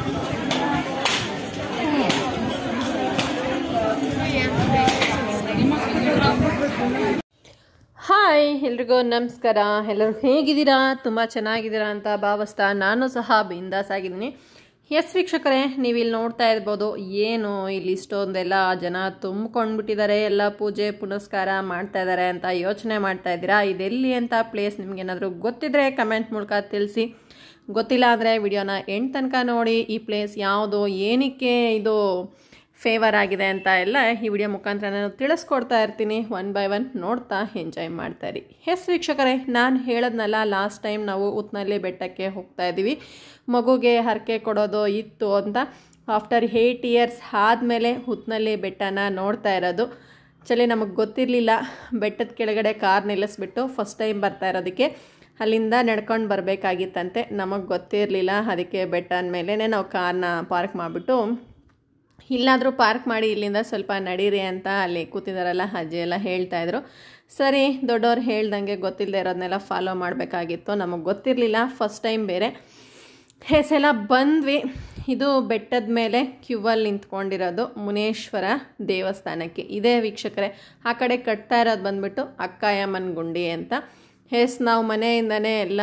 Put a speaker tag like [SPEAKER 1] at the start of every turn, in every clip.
[SPEAKER 1] hi ಎಲ್ರಿಗೂ ನಮಸ್ಕಾರ ಎಲ್ಲರೂ ಹೇಗಿದ್ದೀರಾ ತುಂಬ ಚೆನ್ನಾಗಿದ್ದೀರಾ ಅಂತ ಭಾವಿಸ್ತಾ ನಾನು ಸಹ ಬಿಂದಾಸ್ ಆಗಿದ್ದೀನಿ ಎಸ್ ವೀಕ್ಷಕರೇ ನೀವು ಇಲ್ಲಿ ನೋಡ್ತಾ ಇರ್ಬೋದು ಏನು ಇಲ್ಲಿ ಇಷ್ಟೊಂದೆಲ್ಲ ಜನ ತುಂಬ್ಕೊಂಡ್ಬಿಟ್ಟಿದ್ದಾರೆ ಎಲ್ಲ ಪೂಜೆ ಪುನಸ್ಕಾರ ಮಾಡ್ತಾ ಇದ್ದಾರೆ ಅಂತ ಯೋಚನೆ ಮಾಡ್ತಾ ಇದ್ದೀರಾ ಇದೆಲ್ಲಿ ಅಂತ ಪ್ಲೇಸ್ ನಿಮ್ಗೇನಾದರೂ ಗೊತ್ತಿದ್ರೆ ಕಮೆಂಟ್ ಮೂಲಕ ತಿಳಿಸಿ ಗೊತ್ತಿಲ್ಲ ಅಂದರೆ ವಿಡಿಯೋನ ಎಂಡ್ ತನಕ ನೋಡಿ ಈ ಪ್ಲೇಸ್ ಯಾವುದು ಏನಕ್ಕೆ ಇದು ಫೇವರ್ ಆಗಿದೆ ಅಂತ ಎಲ್ಲ ಈ ವಿಡಿಯೋ ಮುಖಾಂತರ ನಾನು ತಿಳಿಸ್ಕೊಡ್ತಾ ಇರ್ತೀನಿ ಒನ್ ಬೈ ಒನ್ ನೋಡ್ತಾ ಎಂಜಾಯ್ ಮಾಡ್ತಾ ಇರಿ ಎಸ್ ವೀಕ್ಷಕರೇ ನಾನು ಹೇಳದ್ನಲ್ಲ ಲಾಸ್ಟ್ ಟೈಮ್ ನಾವು ಉತ್ನಲ್ಲಿ ಬೆಟ್ಟಕ್ಕೆ ಹೋಗ್ತಾ ಇದ್ದೀವಿ ಮಗುಗೆ ಹರಕೆ ಕೊಡೋದು ಇತ್ತು ಅಂತ ಆಫ್ಟರ್ ಏಯ್ಟ್ ಇಯರ್ಸ್ ಆದಮೇಲೆ ಉತ್ನಲ್ಲಿ ಬೆಟ್ಟನ ನೋಡ್ತಾ ಇರೋದು ಚಳಿ ನಮಗೆ ಗೊತ್ತಿರಲಿಲ್ಲ ಬೆಟ್ಟದ ಕೆಳಗಡೆ ಕಾರ್ ನಿಲ್ಲಿಸ್ಬಿಟ್ಟು ಫಸ್ಟ್ ಟೈಮ್ ಬರ್ತಾ ಇರೋದಕ್ಕೆ ಅಲ್ಲಿಂದ ನಡ್ಕೊಂಡು ಬರಬೇಕಾಗಿತ್ತಂತೆ ನಮಗೆ ಗೊತ್ತಿರಲಿಲ್ಲ ಅದಕ್ಕೆ ಬೆಟ್ಟ ಅಂದಮೇಲೆ ನಾವು ಕಾರ್ನ ಪಾರ್ಕ್ ಮಾಡಿಬಿಟ್ಟು ಇಲ್ಲಾದರೂ ಪಾರ್ಕ್ ಮಾಡಿ ಇಲ್ಲಿಂದ ಸ್ವಲ್ಪ ನಡೀರಿ ಅಂತ ಅಲ್ಲಿ ಕೂತಿದ್ದಾರಲ್ಲ ಅಜ್ಜಿ ಎಲ್ಲ ಹೇಳ್ತಾಯಿದ್ರು ಸರಿ ದೊಡ್ಡವ್ರು ಹೇಳ್ದಂಗೆ ಗೊತ್ತಿಲ್ಲದೆ ಇರೋದನ್ನೆಲ್ಲ ಫಾಲೋ ಮಾಡಬೇಕಾಗಿತ್ತು ನಮಗೆ ಗೊತ್ತಿರಲಿಲ್ಲ ಫಸ್ಟ್ ಟೈಮ್ ಬೇರೆ ಹೆಸೆಲ್ಲ ಬಂದ್ವಿ ಇದು ಬೆಟ್ಟದ ಮೇಲೆ ಕ್ಯೂವಲ್ಲಿ ನಿಂತ್ಕೊಂಡಿರೋದು ಮುನೇಶ್ವರ ದೇವಸ್ಥಾನಕ್ಕೆ ಇದೇ ವೀಕ್ಷಕರೇ ಆ ಕಡೆ ಕಟ್ತಾ ಇರೋದು ಬಂದ್ಬಿಟ್ಟು ಅಕ್ಕಾಯಮ್ಮನ ಗುಂಡಿ ಅಂತ ಎಸ್ ನಾವು ಮನೆಯಿಂದನೇ ಎಲ್ಲ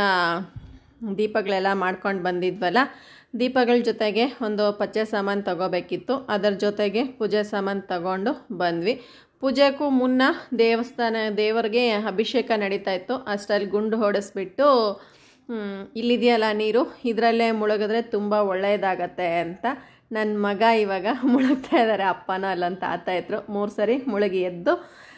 [SPEAKER 1] ದೀಪಗಳೆಲ್ಲ ಮಾಡ್ಕೊಂಡು ಬಂದಿದ್ವಲ್ಲ ದೀಪಗಳ ಜೊತೆಗೆ ಒಂದು ಪಚ್ಚೆ ಸಾಮಾನು ತಗೋಬೇಕಿತ್ತು ಅದರ ಜೊತೆಗೆ ಪೂಜೆ ಸಾಮಾನು ತಗೊಂಡು ಬಂದ್ವಿ ಪೂಜೆಗೂ ಮುನ್ನ ದೇವಸ್ಥಾನ ದೇವರಿಗೆ ಅಭಿಷೇಕ ನಡೀತಾ ಇತ್ತು ಅಷ್ಟರಲ್ಲಿ ಗುಂಡು ಹೊಡೆಸ್ಬಿಟ್ಟು ಇಲ್ಲಿದೆಯಲ್ಲ ನೀರು ಇದರಲ್ಲೇ ಮುಳುಗಿದ್ರೆ ತುಂಬ ಒಳ್ಳೆಯದಾಗತ್ತೆ ಅಂತ ನನ್ನ ಮಗ ಇವಾಗ ಮುಳುಗ್ತಾ ಇದ್ದಾರೆ ಅಪ್ಪನ ಅಲ್ಲಂತ ಆತ ಇದ್ರು ಮೂರು ಸರಿ ಮುಳುಗಿ ಎದ್ದು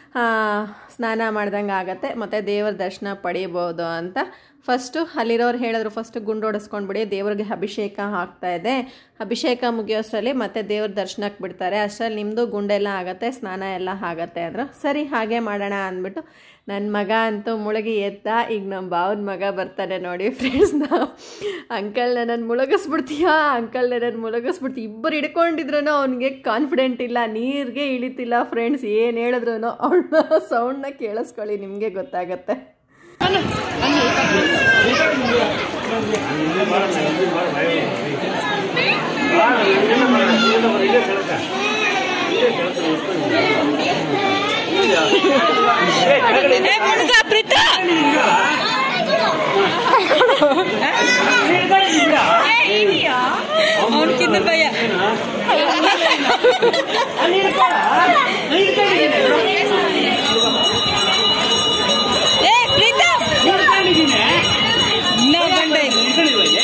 [SPEAKER 1] ಸ್ನಾನ ಮಾಡ್ದಂಗೆ ಆಗತ್ತೆ ಮತ್ತು ದೇವರ ದರ್ಶನ ಪಡಿಬೋದು ಅಂತ ಫಸ್ಟು ಅಲ್ಲಿರೋರು ಹೇಳಿದ್ರು ಫಸ್ಟ್ ಗುಂಡು ಹೊಡೆಸ್ಕೊಂಡ್ಬಿಡಿ ದೇವ್ರಿಗೆ ಅಭಿಷೇಕ ಆಗ್ತಾ ಇದೆ ಅಭಿಷೇಕ ಮುಗಿಯೋಷ್ಟರಲ್ಲಿ ಮತ್ತೆ ದೇವ್ರ ದರ್ಶನಕ್ಕೆ ಬಿಡ್ತಾರೆ ಅಷ್ಟರಲ್ಲಿ ನಿಮ್ಮದು ಗುಂಡೆಲ್ಲ ಆಗತ್ತೆ ಸ್ನಾನ ಎಲ್ಲ ಆಗತ್ತೆ ಅಂದರು ಸರಿ ಹಾಗೆ ಮಾಡೋಣ ಅಂದ್ಬಿಟ್ಟು ನನ್ನ ಮಗ ಅಂತೂ ಮುಳುಗಿ ಎತ್ತ ಈಗ ನಮ್ಮ ಬಾವನ ಮಗ ಬರ್ತಾನೆ ನೋಡಿ ಫ್ರೆಂಡ್ಸ್ ನಾವು ಅಂಕಲ್ ನನ್ನನ್ನು ಮುಳುಗಿಸ್ಬಿಡ್ತೀಯಾ ಅಂಕಲ್ ನನ್ನನ್ನು ಮುಳುಗಿಸ್ಬಿಡ್ತೀಯ ಇಬ್ಬರು ಹಿಡ್ಕೊಂಡಿದ್ರು ಅವನಿಗೆ ಕಾನ್ಫಿಡೆಂಟ್ ಇಲ್ಲ ನೀರಿಗೆ ಇಳಿತಿಲ್ಲ ಫ್ರೆಂಡ್ಸ್ ಏನು ಹೇಳಿದ್ರು ಅವಳ ಸೌಂಡ್ನ ಕೇಳಿಸ್ಕೊಳ್ಳಿ ನಿಮಗೆ ಗೊತ್ತಾಗತ್ತೆ
[SPEAKER 2] ಅವನಕ್ಕಿಂತ ಭಯ ಏ ಪ್ರೀತಾ ಇನ್ನೂ ಗಂಡ ಇಲ್ಲ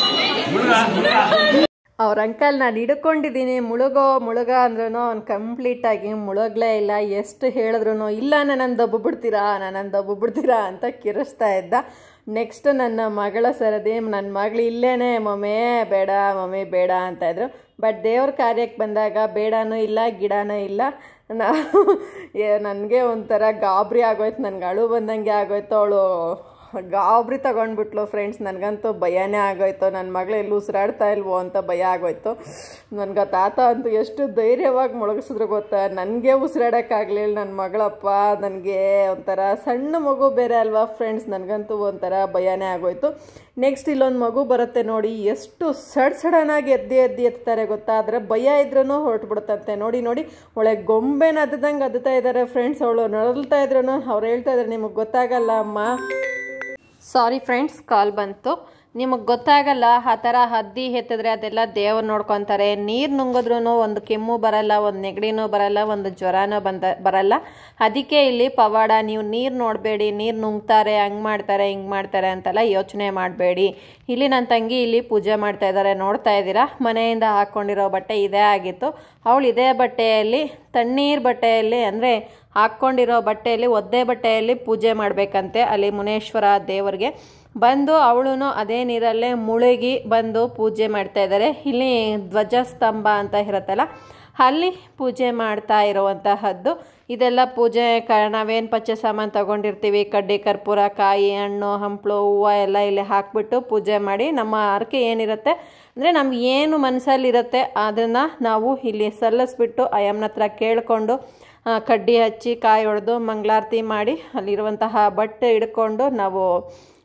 [SPEAKER 1] ಅವ್ರ ಅಂಕಲ್ ನಾನು ಹಿಡ್ಕೊಂಡಿದ್ದೀನಿ ಮುಳುಗೋ ಮುಳುಗ ಅಂದ್ರೂ ಅವ್ನು ಕಂಪ್ಲೀಟಾಗಿ ಮುಳುಗ್ಲೇ ಇಲ್ಲ ಎಷ್ಟು ಹೇಳಿದ್ರು ಇಲ್ಲ ನನ್ನನ್ನು ದಬ್ಬು ಬಿಡ್ತೀರಾ ನನ್ನನ್ನು ದಬ್ಬು ಬಿಡ್ತೀರಾ ಅಂತ ಕಿರಿಸ್ತಾ ಇದ್ದ ನೆಕ್ಸ್ಟ್ ನನ್ನ ಮಗಳ ಸರದಿ ನನ್ನ ಮಗಳು ಇಲ್ಲೇನೆ ಮಮ್ಮಿ ಬೇಡ ಮಮ್ಮಿ ಬೇಡ ಅಂತ ಇದ್ರು ಬಟ್ ದೇವ್ರ ಕಾರ್ಯಕ್ಕೆ ಬಂದಾಗ ಬೇಡನೂ ಇಲ್ಲ ಗಿಡನೂ ಇಲ್ಲ ನಾ ನನಗೆ ಒಂಥರ ಗಾಬರಿ ಆಗೋಯ್ತು ನನಗೆ ಅಳು ಬಂದಂಗೆ ಆಗೋಯ್ತು ಅವಳು ಗಾಬರಿ ತಗೊಂಡ್ಬಿಟ್ಲು ಫ್ರೆಂಡ್ಸ್ ನನಗಂತೂ ಭಯನೇ ಆಗೋಯ್ತು ನನ್ನ ಮಗಳು ಎಲ್ಲಿ ಉಸಿರಾಡ್ತಾ ಇಲ್ವೋ ಅಂತ ಭಯ ಆಗೋಯ್ತು ನನಗೆ ತಾತ ಅಂತೂ ಎಷ್ಟು ಧೈರ್ಯವಾಗಿ ಮುಳುಗಿಸಿದ್ರು ಗೊತ್ತಾ ನನಗೆ ಉಸಿರಾಡೋಕ್ಕಾಗಲಿಲ್ಲ ನನ್ನ ಮಗಳಪ್ಪ ನನಗೆ ಒಂಥರ ಸಣ್ಣ ಮಗು ಬೇರೆ ಅಲ್ವಾ ಫ್ರೆಂಡ್ಸ್ ನನಗಂತೂ ಒಂಥರ ಭಯನೇ ಆಗೋಯ್ತು ನೆಕ್ಸ್ಟ್ ಇಲ್ಲೊಂದು ಮಗು ಬರುತ್ತೆ ನೋಡಿ ಎಷ್ಟು ಸಡ್ ಸಡನ್ನಾಗಿ ಎದ್ದಿ ಎದ್ದಿ ಎತ್ತಾರೆ ಗೊತ್ತಾ ಆದರೆ ಭಯ ಇದ್ರೂ ಹೊರಟ್ಬಿಡುತ್ತಂತೆ ನೋಡಿ ನೋಡಿ ಒಳ್ಳೆ ಗೊಂಬೆನ ಅದ್ದಂಗೆ ಅದ್ತಾ ಇದ್ದಾರೆ ಫ್ರೆಂಡ್ಸ್ ಅವಳು ನರಳ್ತಾ ಇದ್ರೂ ಅವ್ರು ಹೇಳ್ತಾ ಇದ್ದಾರೆ ನಿಮಗೆ ಗೊತ್ತಾಗಲ್ಲ ಅಮ್ಮ ಸಾರಿ ಫ್ರೆಂಡ್ಸ್ ಕಾಲ್ ಬಂತು ನಿಮಗೆ ಗೊತ್ತಾಗಲ್ಲ ಆ ಥರ ಹದ್ದಿ ಎತ್ತಿದ್ರೆ ಅದೆಲ್ಲ ದೇವ್ರು ನೋಡ್ಕೊತಾರೆ ನೀರು ನುಂಗಿದ್ರೂ ಒಂದು ಕೆಮ್ಮು ಬರಲ್ಲ ಒಂದು ನೆಗಡಿನೂ ಬರಲ್ಲ ಒಂದು ಜ್ವರನೂ ಬಂದ ಬರಲ್ಲ ಅದಕ್ಕೆ ಇಲ್ಲಿ ಪವಾಡ ನೀವು ನೀರು ನೋಡಬೇಡಿ ನೀರು ನುಂಗ್ತಾರೆ ಹಂಗೆ ಮಾಡ್ತಾರೆ ಹಿಂಗೆ ಮಾಡ್ತಾರೆ ಅಂತೆಲ್ಲ ಯೋಚನೆ ಮಾಡಬೇಡಿ ಇಲ್ಲಿ ನನ್ನ ತಂಗಿ ಇಲ್ಲಿ ಪೂಜೆ ಮಾಡ್ತಾ ಇದ್ದಾರೆ ನೋಡ್ತಾ ಇದ್ದೀರಾ ಮನೆಯಿಂದ ಹಾಕ್ಕೊಂಡಿರೋ ಬಟ್ಟೆ ಇದೇ ಆಗಿತ್ತು ಅವಳು ಇದೇ ಬಟ್ಟೆಯಲ್ಲಿ ತಣ್ಣೀರು ಬಟ್ಟೆಯಲ್ಲಿ ಅಂದರೆ ಹಾಕ್ಕೊಂಡಿರೋ ಬಟ್ಟೆಯಲ್ಲಿ ಒದ್ದೆ ಬಟ್ಟೆಯಲ್ಲಿ ಪೂಜೆ ಮಾಡಬೇಕಂತೆ ಅಲ್ಲಿ ಮುನೇಶ್ವರ ದೇವರಿಗೆ ಬಂದು ಅವಳು ಅದೇ ನೀರಲ್ಲೇ ಮುಳುಗಿ ಬಂದು ಪೂಜೆ ಮಾಡ್ತಾ ಇದ್ದಾರೆ ಇಲ್ಲಿ ಧ್ವಜಸ್ತಂಭ ಅಂತ ಇರುತ್ತಲ್ಲ ಅಲ್ಲಿ ಪೂಜೆ ಮಾಡ್ತಾ ಇರುವಂತಹದ್ದು ಇದೆಲ್ಲ ಪೂಜೆ ಕ ನಾವೇನು ಪಚ್ಚೆ ಸಾಮಾನು ತಗೊಂಡಿರ್ತೀವಿ ಕಡ್ಡಿ ಕರ್ಪೂರ ಕಾಯಿ ಹಣ್ಣು ಹಂಪಲು ಹೂವು ಎಲ್ಲ ಇಲ್ಲಿ ಹಾಕ್ಬಿಟ್ಟು ಪೂಜೆ ಮಾಡಿ ನಮ್ಮ ಹರಕೆ ಏನಿರುತ್ತೆ ಅಂದರೆ ನಮ್ಗೆ ಏನು ಮನಸ್ಸಲ್ಲಿರುತ್ತೆ ಅದನ್ನು ನಾವು ಇಲ್ಲಿ ಸಲ್ಲಿಸ್ಬಿಟ್ಟು ಅಯ್ಯಮ್ಮನ ಹತ್ರ ಕೇಳಿಕೊಂಡು ಕಡ್ಡಿ ಹಚ್ಚಿ ಕಾಯಿ ಹೊಡೆದು ಮಂಗಳಾರತಿ ಮಾಡಿ ಅಲ್ಲಿರುವಂತಹ ಬಟ್ಟೆ ಹಿಡ್ಕೊಂಡು ನಾವು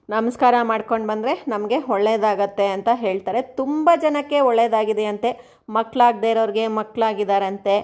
[SPEAKER 1] ನಮಸ್ಕಾರ ಮಾಡ್ಕೊಂಡು ಬಂದರೆ ನಮಗೆ ಒಳ್ಳೆಯದಾಗತ್ತೆ ಅಂತ ಹೇಳ್ತಾರೆ ತುಂಬ ಜನಕ್ಕೆ ಒಳ್ಳೆಯದಾಗಿದೆ ಅಂತೆ ಮಕ್ಕಳಾಗದೇ ಇರೋರಿಗೆ ಮಕ್ಕಳಾಗಿದ್ದಾರಂತೆ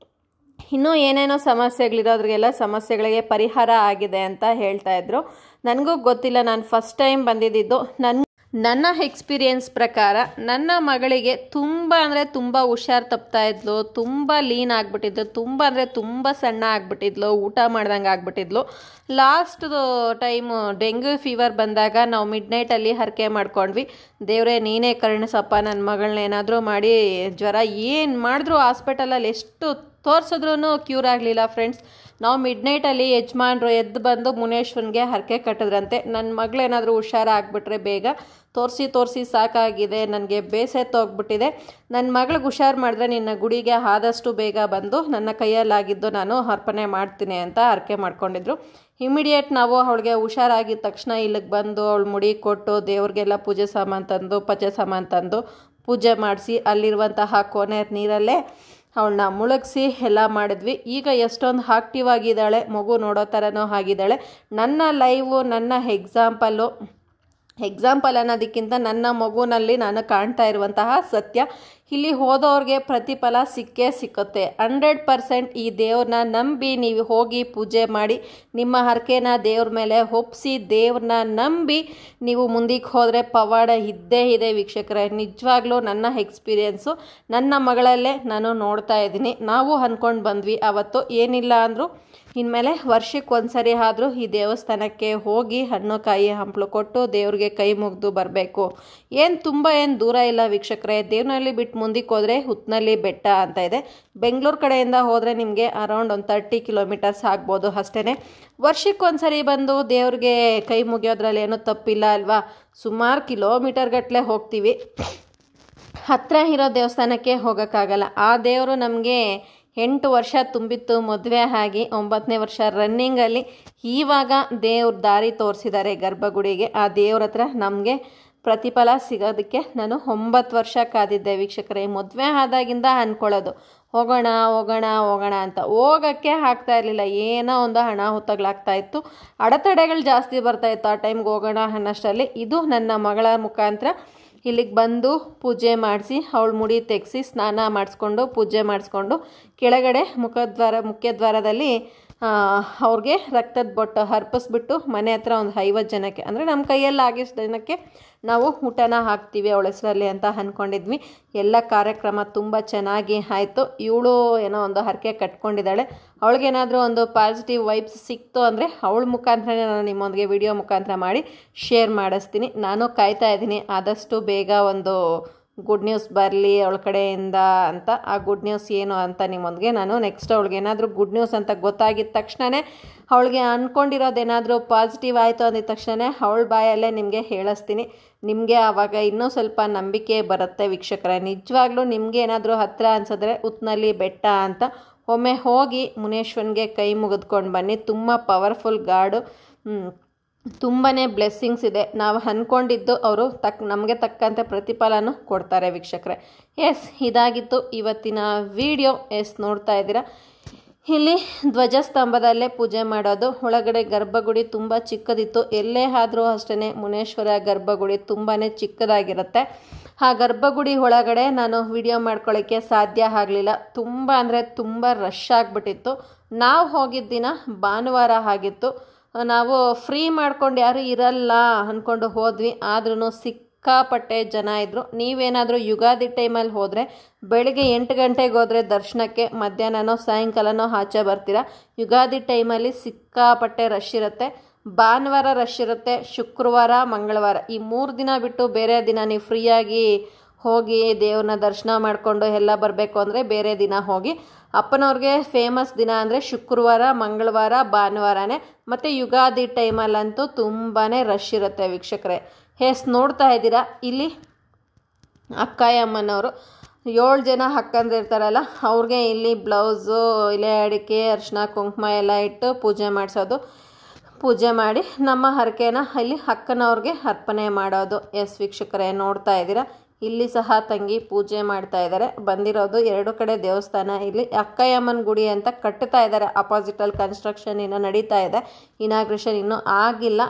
[SPEAKER 1] ಇನ್ನೂ ಏನೇನೋ ಸಮಸ್ಯೆಗಳಿರೋದ್ರಿಗೆಲ್ಲ ಸಮಸ್ಯೆಗಳಿಗೆ ಪರಿಹಾರ ಆಗಿದೆ ಅಂತ ಹೇಳ್ತಾ ಇದ್ರು ನನಗೂ ಗೊತ್ತಿಲ್ಲ ನಾನು ಫಸ್ಟ್ ಟೈಮ್ ಬಂದಿದ್ದು ನನ್ನ ನನ್ನ ಎಕ್ಸ್ಪೀರಿಯನ್ಸ್ ಪ್ರಕಾರ ನನ್ನ ಮಗಳಿಗೆ ತುಂಬ ಅಂದರೆ ತುಂಬ ಹುಷಾರು ತಪ್ತಾ ಇದ್ಲು ತುಂಬ ಲೀನ್ ಆಗಿಬಿಟ್ಟಿದ್ಲು ತುಂಬ ಅಂದರೆ ತುಂಬ ಸಣ್ಣ ಆಗಿಬಿಟ್ಟಿದ್ಲು ಊಟ ಮಾಡ್ದಂಗೆ ಆಗಿಬಿಟ್ಟಿದ್ಲು ಲಾಸ್ಟ್ ಟೈಮು ಡೆಂಗ್ಯೂ ಫೀವರ್ ಬಂದಾಗ ನಾವು ಮಿಡ್ ನೈಟಲ್ಲಿ ಹರಕೆ ಮಾಡ್ಕೊಂಡ್ವಿ ದೇವರೇ ನೀನೇ ಕರುಣಿಸಪ್ಪ ನನ್ನ ಮಗಳನ್ನ ಏನಾದರೂ ಮಾಡಿ ಜ್ವರ ಏನು ಮಾಡಿದ್ರು ಹಾಸ್ಪಿಟಲಲ್ಲಿ ಎಷ್ಟು ತೋರಿಸಿದ್ರೂ ಕ್ಯೂರ್ ಆಗಲಿಲ್ಲ ಫ್ರೆಂಡ್ಸ್ ನಾವು ಮಿಡ್ ನೈಟಲ್ಲಿ ಯಜಮಾನ್ರು ಎದ್ದು ಬಂದು ಮುನೇಶ್ವರನ್ಗೆ ಹರಕೆ ಕಟ್ಟಿದ್ರಂತೆ ನನ್ನ ಮಗಳೇನಾದರೂ ಹುಷಾರಾಗ್ಬಿಟ್ರೆ ಬೇಗ ತೋರಿಸಿ ತೋರಿಸಿ ಸಾಕಾಗಿದೆ ನನಗೆ ಬೇಸೆತ್ತೋಗ್ಬಿಟ್ಟಿದೆ ನನ್ನ ಮಗಳಿಗೆ ಹುಷಾರು ಮಾಡಿದ್ರೆ ನಿನ್ನ ಗುಡಿಗೆ ಆದಷ್ಟು ಬೇಗ ಬಂದು ನನ್ನ ಕೈಯಲ್ಲಾಗಿದ್ದು ನಾನು ಅರ್ಪಣೆ ಮಾಡ್ತೀನಿ ಅಂತ ಹರಕೆ ಮಾಡ್ಕೊಂಡಿದ್ರು ಇಮಿಡಿಯೇಟ್ ನಾವು ಅವಳಿಗೆ ಹುಷಾರಾಗಿದ್ದ ತಕ್ಷಣ ಇಲ್ಲಿಗೆ ಬಂದು ಅವಳು ಮುಡಿ ಕೊಟ್ಟು ದೇವ್ರಿಗೆಲ್ಲ ಪೂಜೆ ಸಾಮಾನು ತಂದು ಪಚೆ ಸಾಮಾನು ತಂದು ಪೂಜೆ ಮಾಡಿಸಿ ಅಲ್ಲಿರುವಂತಹ ಕೋನೆ ನೀರಲ್ಲೇ ಅವಳನ್ನ ಮುಳುಗಿಸಿ ಎಲ್ಲ ಮಾಡಿದ್ವಿ ಈಗ ಎಷ್ಟೊಂದು ಆಕ್ಟಿವ್ ಆಗಿದ್ದಾಳೆ ಮಗು ನೋಡೋ ಥರನೂ ಆಗಿದ್ದಾಳೆ ನನ್ನ ಲೈವು ನನ್ನ ಎಕ್ಸಾಂಪಲ್ಲು ಎಕ್ಸಾಂಪಲ್ ಅನ್ನೋದಕ್ಕಿಂತ ನನ್ನ ಮಗುನಲ್ಲಿ ನಾನು ಕಾಣ್ತಾ ಇರುವಂತಹ ಸತ್ಯ ಇಲ್ಲಿ ಹೋದವ್ರಿಗೆ ಪ್ರತಿಫಲ ಸಿಕ್ಕೇ ಸಿಕ್ಕುತ್ತೆ ಹಂಡ್ರೆಡ್ ಪರ್ಸೆಂಟ್ ಈ ದೇವ್ರನ್ನ ನಂಬಿ ನೀವು ಹೋಗಿ ಪೂಜೆ ಮಾಡಿ ನಿಮ್ಮ ಹರಕೆನ ದೇವ್ರ ಮೇಲೆ ಒಪ್ಪಿಸಿ ದೇವ್ರನ್ನ ನಂಬಿ ನೀವು ಮುಂದಕ್ಕೆ ಹೋದರೆ ಪವಾಡ ಇದ್ದೇ ಇದೆ ವೀಕ್ಷಕರೇ ನಿಜವಾಗ್ಲೂ ನನ್ನ ಎಕ್ಸ್ಪೀರಿಯೆನ್ಸು ನನ್ನ ಮಗಳಲ್ಲೇ ನಾನು ನೋಡ್ತಾ ಇದ್ದೀನಿ ನಾವು ಅಂದ್ಕೊಂಡು ಬಂದ್ವಿ ಅವತ್ತು ಏನಿಲ್ಲ ಅಂದರೂ ಇನ್ಮೇಲೆ ವರ್ಷಕ್ಕೆ ಒಂದ್ಸರಿ ಆದರೂ ಈ ದೇವಸ್ಥಾನಕ್ಕೆ ಹೋಗಿ ಹಣ್ಣು ಕಾಯಿ ಹಂಪಲು ಕೊಟ್ಟು ದೇವ್ರಿಗೆ ಕೈ ಮುಗಿದು ಬರಬೇಕು ಏನು ತುಂಬ ಏನು ದೂರ ಇಲ್ಲ ವೀಕ್ಷಕರೇ ದೇವ್ನಲ್ಲಿ ಬಿಟ್ಟು ಮುಂದಕ್ಕೆ ಹೋದರೆ ಹುತ್ನಲ್ಲಿ ಬೆಟ್ಟ ಅಂತ ಇದೆ ಬೆಂಗಳೂರು ಕಡೆಯಿಂದ ಹೋದರೆ ನಿಮಗೆ ಅರೌಂಡ್ ಒಂದು ತರ್ಟಿ ಕಿಲೋಮೀಟರ್ಸ್ ಆಗ್ಬೋದು ಅಷ್ಟೇ ವರ್ಷಕ್ಕೆ ಒಂದ್ಸರಿ ಬಂದು ದೇವ್ರಿಗೆ ಕೈ ಮುಗಿಯೋದ್ರಲ್ಲಿ ಏನೂ ತಪ್ಪಿಲ್ಲ ಅಲ್ವಾ ಸುಮಾರು ಕಿಲೋಮೀಟರ್ ಗಟ್ಟಲೆ ಹೋಗ್ತೀವಿ ಹತ್ತಿರ ಇರೋ ದೇವಸ್ಥಾನಕ್ಕೆ ಹೋಗೋಕ್ಕಾಗಲ್ಲ ಆ ದೇವರು ನಮಗೆ ಎಂಟು ವರ್ಷ ತುಂಬಿತ್ತು ಮದುವೆ ಆಗಿ ಒಂಬತ್ತನೇ ವರ್ಷ ರನ್ನಿಂಗಲ್ಲಿ ಇವಾಗ ದೇವ್ರ ದಾರಿ ತೋರಿಸಿದ್ದಾರೆ ಗರ್ಭಗುಡಿಗೆ ಆ ದೇವ್ರ ಹತ್ರ ನಮಗೆ ಪ್ರತಿಫಲ ಸಿಗೋದಕ್ಕೆ ನಾನು ಒಂಬತ್ತು ವರ್ಷ ಕಾದಿದ್ದೆ ವೀಕ್ಷಕರೇ ಮದುವೆ ಆದಾಗಿಂದ ಅಂದ್ಕೊಳ್ಳೋದು ಹೋಗೋಣ ಹೋಗೋಣ ಹೋಗೋಣ ಅಂತ ಹೋಗೋಕ್ಕೆ ಆಗ್ತಾ ಇರಲಿಲ್ಲ ಏನೋ ಒಂದು ಹಣ ಹೊತ್ತಗಳಾಗ್ತಾ ಇತ್ತು ಅಡೆತಡೆಗಳು ಜಾಸ್ತಿ ಬರ್ತಾ ಇತ್ತು ಆ ಟೈಮ್ಗೆ ಹೋಗೋಣ ಅನ್ನೋಷ್ಟರಲ್ಲಿ ಇದು ನನ್ನ ಮಗಳ ಮುಖಾಂತರ ಇಲ್ಲಿಗೆ ಬಂದು ಪೂಜೆ ಮಾಡಿಸಿ ಅವಳು ಮುಡಿ ತೆಗೆಸಿ ಸ್ನಾನ ಮಾಡಿಸ್ಕೊಂಡು ಪೂಜೆ ಮಾಡಿಸ್ಕೊಂಡು ಕೆಳಗಡೆ ಮುಖದ್ವಾರ ಮುಖ್ಯದ್ವಾರದಲ್ಲಿ ಅವ್ರಿಗೆ ರಕ್ತದ ಬೊಟ್ಟು ಅರ್ಪಿಸ್ಬಿಟ್ಟು ಮನೆ ಹತ್ರ ಒಂದು ಐವತ್ತು ಜನಕ್ಕೆ ಅಂದರೆ ನಮ್ಮ ಕೈಯಲ್ಲಿ ಆಗಿಷ್ಟು ಜನಕ್ಕೆ ನಾವು ಊಟನ ಹಾಕ್ತೀವಿ ಅವಳ ಹೆಸರಲ್ಲಿ ಅಂತ ಅಂದ್ಕೊಂಡಿದ್ವಿ ಎಲ್ಲ ಕಾರ್ಯಕ್ರಮ ತುಂಬ ಚೆನ್ನಾಗಿ ಆಯಿತು ಇವಳು ಏನೋ ಒಂದು ಹರಕೆ ಕಟ್ಕೊಂಡಿದ್ದಾಳೆ ಅವಳಿಗೇನಾದರೂ ಒಂದು ಪಾಸಿಟಿವ್ ವೈಬ್ಸ್ ಸಿಕ್ತು ಅಂದರೆ ಅವಳ ಮುಖಾಂತರನೇ ನಾನು ನಿಮ್ಮೊಂದಿಗೆ ವಿಡಿಯೋ ಮುಖಾಂತರ ಮಾಡಿ ಶೇರ್ ಮಾಡಿಸ್ತೀನಿ ನಾನು ಕಾಯ್ತಾ ಇದ್ದೀನಿ ಆದಷ್ಟು ಬೇಗ ಒಂದು ಗುಡ್ ನ್ಯೂಸ್ ಬರಲಿ ಅವಳ ಕಡೆಯಿಂದ ಅಂತ ಆ ಗುಡ್ ನ್ಯೂಸ್ ಏನು ಅಂತ ನಿಮ್ಮೊಂದಿಗೆ ನಾನು ನೆಕ್ಸ್ಟ್ ಅವಳಿಗೆ ಏನಾದರೂ ಗುಡ್ ನ್ಯೂಸ್ ಅಂತ ಗೊತ್ತಾಗಿದ ತಕ್ಷಣವೇ ಅವಳಿಗೆ ಅಂದ್ಕೊಂಡಿರೋದೇನಾದರೂ ಪಾಸಿಟಿವ್ ಆಯಿತು ಅಂದಿದ ತಕ್ಷಣ ಅವಳ ಬಾಯಲ್ಲೇ ನಿಮಗೆ ಹೇಳಿಸ್ತೀನಿ ನಿಮಗೆ ಆವಾಗ ಇನ್ನೂ ಸ್ವಲ್ಪ ನಂಬಿಕೆ ಬರುತ್ತೆ ವೀಕ್ಷಕರೇ ನಿಜವಾಗ್ಲೂ ನಿಮಗೆ ಏನಾದರೂ ಹತ್ತಿರ ಅನ್ಸಿದ್ರೆ ಉತ್ನಲ್ಲಿ ಬೆಟ್ಟ ಅಂತ ಒಮ್ಮೆ ಹೋಗಿ ಮುನೇಶ್ವರನಿಗೆ ಕೈ ಮುಗಿದ್ಕೊಂಡು ಬನ್ನಿ ತುಂಬ ಪವರ್ಫುಲ್ ಗಾಡು ತುಂಬಾ ಬ್ಲೆಸ್ಸಿಂಗ್ಸ್ ಇದೆ ನಾವು ಅಂದ್ಕೊಂಡಿದ್ದು ಅವರು ತಕ್ ನಮಗೆ ತಕ್ಕಂತೆ ಪ್ರತಿಫಲನೂ ಕೊಡ್ತಾರೆ ವೀಕ್ಷಕರೇ ಎಸ್ ಇದಾಗಿತ್ತು ಇವತ್ತಿನ ವಿಡಿಯೋ ಎಸ್ ನೋಡ್ತಾ ಇದ್ದೀರಾ ಇಲ್ಲಿ ಧ್ವಜಸ್ತಂಭದಲ್ಲೇ ಪೂಜೆ ಮಾಡೋದು ಒಳಗಡೆ ಗರ್ಭಗುಡಿ ತುಂಬ ಚಿಕ್ಕದಿತ್ತು ಎಲ್ಲೇ ಆದರೂ ಅಷ್ಟೇ ಮುನೇಶ್ವರ ಗರ್ಭಗುಡಿ ತುಂಬಾ ಚಿಕ್ಕದಾಗಿರುತ್ತೆ ಆ ಗರ್ಭಗುಡಿ ಒಳಗಡೆ ನಾನು ವಿಡಿಯೋ ಮಾಡ್ಕೊಳ್ಳೋಕ್ಕೆ ಸಾಧ್ಯ ಆಗಲಿಲ್ಲ ತುಂಬ ಅಂದರೆ ತುಂಬ ರಶ್ ಆಗಿಬಿಟ್ಟಿತ್ತು ನಾವು ಹೋಗಿದ್ದ ದಿನ ಭಾನುವಾರ ಆಗಿತ್ತು ನಾವು ಫ್ರೀ ಮಾಡ್ಕೊಂಡು ಯಾರು ಇರಲ್ಲ ಅಂದ್ಕೊಂಡು ಹೋದ್ವಿ ಆದ್ರೂ ಸಿಕ್ಕಾಪಟ್ಟೆ ಜನ ಇದ್ದರು ನೀವೇನಾದರೂ ಯುಗಾದಿ ಟೈಮಲ್ಲಿ ಹೋದರೆ ಬೆಳಿಗ್ಗೆ ಎಂಟು ಗಂಟೆಗೆ ಹೋದರೆ ದರ್ಶನಕ್ಕೆ ಮಧ್ಯಾಹ್ನನೋ ಸಾಯಂಕಾಲನೋ ಆಚೆ ಬರ್ತೀರಾ ಯುಗಾದಿ ಟೈಮಲ್ಲಿ ಸಿಕ್ಕಾಪಟ್ಟೆ ರಶ್ ಇರುತ್ತೆ ಭಾನುವಾರ ರಶ್ ಇರುತ್ತೆ ಶುಕ್ರವಾರ ಮಂಗಳವಾರ ಈ ಮೂರು ದಿನ ಬಿಟ್ಟು ಬೇರೆ ದಿನ ನೀವು ಫ್ರೀಯಾಗಿ ಹೋಗಿ ದೇವ್ರನ್ನ ದರ್ಶನ ಮಾಡಿಕೊಂಡು ಎಲ್ಲ ಬರಬೇಕು ಅಂದರೆ ಬೇರೆ ದಿನ ಹೋಗಿ ಅಪ್ಪನವ್ರಿಗೆ ಫೇಮಸ್ ದಿನ ಅಂದರೆ ಶುಕ್ರವಾರ ಮಂಗಳವಾರ ಭಾನುವಾರನೇ ಮತ್ತು ಯುಗಾದಿ ಟೈಮಲ್ಲಂತೂ ತುಂಬಾ ರಶ್ ಇರುತ್ತೆ ವೀಕ್ಷಕರೇ ಎಸ್ ನೋಡ್ತಾ ಇದ್ದೀರಾ ಇಲ್ಲಿ ಅಕ್ಕಾಯಮ್ಮನವರು ಏಳು ಜನ ಅಕ್ಕಂದ್ರೆ ಇರ್ತಾರಲ್ಲ ಅವ್ರಿಗೆ ಇಲ್ಲಿ ಬ್ಲೌಸು ಇಲೆ ಅಡಿಕೆ ಅರಿಶಿನ ಕುಂಕುಮ ಎಲ್ಲ ಇಟ್ಟು ಪೂಜೆ ಮಾಡಿಸೋದು ಪೂಜೆ ಮಾಡಿ ನಮ್ಮ ಹರಕೆನ ಇಲ್ಲಿ ಅಕ್ಕನವ್ರಿಗೆ ಅರ್ಪಣೆ ಮಾಡೋದು ಎಸ್ ವೀಕ್ಷಕರೇ ನೋಡ್ತಾ ಇದ್ದೀರಾ ಇಲ್ಲಿ ಸಹ ತಂಗಿ ಪೂಜೆ ಮಾಡ್ತಾ ಇದ್ದಾರೆ ಬಂದಿರೋದು ಎರಡು ಕಡೆ ದೇವಸ್ಥಾನ ಇಲ್ಲಿ ಅಕ್ಕಯ್ಯಮ್ಮನ ಗುಡಿ ಅಂತ ಕಟ್ಟುತ್ತಾ ಇದ್ದಾರೆ ಅಪೋಸಿಟಲ್ಲಿ ಕನ್ಸ್ಟ್ರಕ್ಷನ್ ಇನ್ನೂ ನಡೀತಾ ಇದೆ ಇನಾಗ್ರೇಷನ್ ಇನ್ನೂ ಆಗಿಲ್ಲ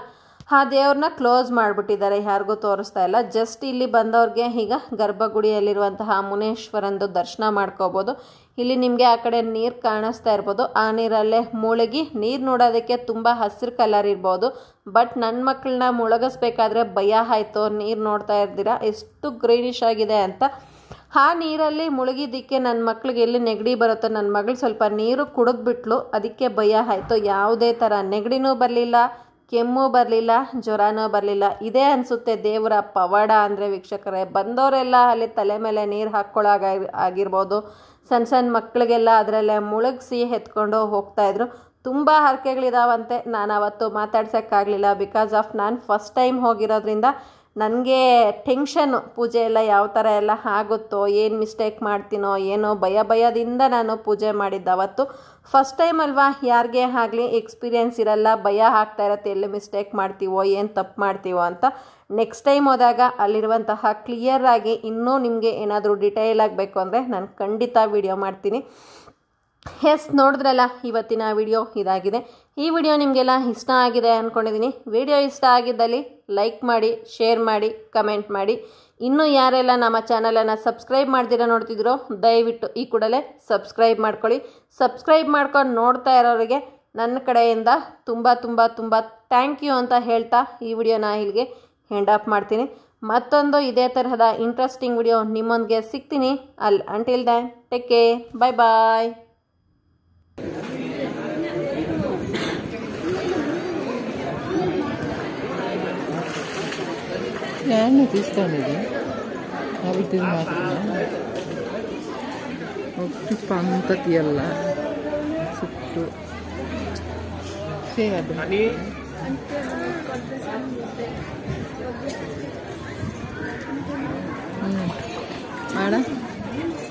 [SPEAKER 1] ಆ ದೇವ್ರನ್ನ ಕ್ಲೋಸ್ ಮಾಡಿಬಿಟ್ಟಿದ್ದಾರೆ ಯಾರಿಗೂ ತೋರಿಸ್ತಾ ಇಲ್ಲ ಜಸ್ಟ್ ಇಲ್ಲಿ ಬಂದವ್ರಿಗೆ ಈಗ ಗರ್ಭಗುಡಿಯಲ್ಲಿರುವಂತಹ ಮುನೇಶ್ವರಂದು ದರ್ಶನ ಮಾಡ್ಕೋಬೋದು ಇಲ್ಲಿ ನಿಮಗೆ ಆ ಕಡೆ ನೀರು ಕಾಣಿಸ್ತಾ ಇರ್ಬೋದು ಆ ನೀರಲ್ಲೇ ಮುಳುಗಿ ನೀರು ನೋಡೋದಕ್ಕೆ ತುಂಬ ಹಸಿರು ಕಲರ್ ಇರ್ಬೋದು ಬಟ್ ನನ್ನ ಮಕ್ಕಳನ್ನ ಮುಳುಗಿಸ್ಬೇಕಾದ್ರೆ ಭಯ ಆಯಿತು ನೀರು ನೋಡ್ತಾ ಇರ್ತೀರಾ ಎಷ್ಟು ಗ್ರೀನಿಶ್ ಆಗಿದೆ ಅಂತ ಆ ನೀರಲ್ಲಿ ಮುಳುಗಿದ್ದಕ್ಕೆ ನನ್ನ ಮಕ್ಳಿಗೆ ಎಲ್ಲಿ ನೆಗಡಿ ಬರುತ್ತೋ ನನ್ನ ಮಗಳು ಸ್ವಲ್ಪ ನೀರು ಕುಡಿದ್ಬಿಟ್ಲು ಅದಕ್ಕೆ ಭಯ ಆಯಿತು ಯಾವುದೇ ಥರ ನೆಗಡಿನೂ ಬರಲಿಲ್ಲ ಕೆಮ್ಮು ಬರಲಿಲ್ಲ ಜ್ವರನೂ ಬರಲಿಲ್ಲ ಇದೇ ಅನಿಸುತ್ತೆ ದೇವರ ಪವಾಡ ಅಂದರೆ ವೀಕ್ಷಕರೇ ಬಂದವರೆಲ್ಲ ಅಲ್ಲಿ ತಲೆ ಮೇಲೆ ನೀರು ಹಾಕ್ಕೊಳ್ಳೋಗ ಆಗಿರ್ಬೋದು ಸಣ್ಣ ಸಣ್ಣ ಮಕ್ಕಳಿಗೆಲ್ಲ ಅದರಲ್ಲೇ ಮುಳುಗಿಸಿ ಎತ್ಕೊಂಡು ಹೋಗ್ತಾಯಿದ್ರು ತುಂಬ ಹರಕೆಗಳಿದಾವಂತೆ ನಾನು ಅವತ್ತು ಮಾತಾಡ್ಸೋಕ್ಕಾಗಲಿಲ್ಲ ಬಿಕಾಸ್ ಆಫ್ ನಾನು ಫಸ್ಟ್ ಟೈಮ್ ಹೋಗಿರೋದ್ರಿಂದ ನನಗೆ ಟೆನ್ಷನ್ನು ಪೂಜೆ ಎಲ್ಲ ಯಾವ ಥರ ಎಲ್ಲ ಆಗುತ್ತೋ ಏನು ಮಿಸ್ಟೇಕ್ ಮಾಡ್ತೀನೋ ಏನೋ ಭಯ ಭಯದಿಂದ ನಾನು ಪೂಜೆ ಮಾಡಿದ್ದು ಅವತ್ತು ಫಸ್ಟ್ ಟೈಮ್ ಅಲ್ವಾ ಯಾರಿಗೇ ಆಗಲಿ ಎಕ್ಸ್ಪೀರಿಯೆನ್ಸ್ ಇರಲ್ಲ ಭಯ ಆಗ್ತಾ ಇರತ್ತೆ ಎಲ್ಲಿ ಮಿಸ್ಟೇಕ್ ಮಾಡ್ತೀವೋ ಏನು ತಪ್ಪು ಮಾಡ್ತೀವೋ ಅಂತ ನೆಕ್ಸ್ಟ್ ಟೈಮ್ ಹೋದಾಗ ಅಲ್ಲಿರುವಂತಹ ಕ್ಲಿಯರ್ ಆಗಿ ಇನ್ನೂ ನಿಮಗೆ ಏನಾದರೂ ಡಿಟೇಲ್ ಆಗಬೇಕು ಅಂದರೆ ನಾನು ಖಂಡಿತ ವಿಡಿಯೋ ಮಾಡ್ತೀನಿ ಎಸ್ ನೋಡಿದ್ರಲ್ಲ ಇವತ್ತಿನ ವಿಡಿಯೋ ಇದಾಗಿದೆ ಈ ವಿಡಿಯೋ ನಿಮಗೆಲ್ಲ ಇಷ್ಟ ಆಗಿದೆ ಅಂದ್ಕೊಂಡಿದ್ದೀನಿ ವಿಡಿಯೋ ಇಷ್ಟ ಆಗಿದ್ದಲ್ಲಿ ಲೈಕ್ ಮಾಡಿ ಶೇರ್ ಮಾಡಿ ಕಮೆಂಟ್ ಮಾಡಿ ಇನ್ನೂ ಯಾರೆಲ್ಲ ನಮ್ಮ ಚಾನಲನ್ನು ಸಬ್ಸ್ಕ್ರೈಬ್ ಮಾಡ್ದಿರ ನೋಡ್ತಿದ್ದೀರೋ ದಯವಿಟ್ಟು ಈ ಕೂಡಲೇ ಸಬ್ಸ್ಕ್ರೈಬ್ ಮಾಡ್ಕೊಳ್ಳಿ ಸಬ್ಸ್ಕ್ರೈಬ್ ಮಾಡ್ಕೊಂಡು ನೋಡ್ತಾ ಇರೋರಿಗೆ ನನ್ನ ಕಡೆಯಿಂದ ತುಂಬ ತುಂಬ ತುಂಬ ಥ್ಯಾಂಕ್ ಯು ಅಂತ ಹೇಳ್ತಾ ಈ ವಿಡಿಯೋನ ಇಲ್ಲಿಗೆ ಹೆಂಡ್ ಆಫ್ ಮಾಡ್ತೀನಿ ಮತ್ತೊಂದು ಇದೇ ತರಹದ ಇಂಟ್ರೆಸ್ಟಿಂಗ್ ವಿಡಿಯೋ ನಿಮ್ಮೊಂದಿಗೆ ಸಿಗ್ತೀನಿ ಅಲ್ಲಿ until then take care bye bye
[SPEAKER 2] ನಾನು తీస్తాను అవి తిని మాత్రం ఒట్టి పంత తీయాల చుట్టూ చేయదు ఆడ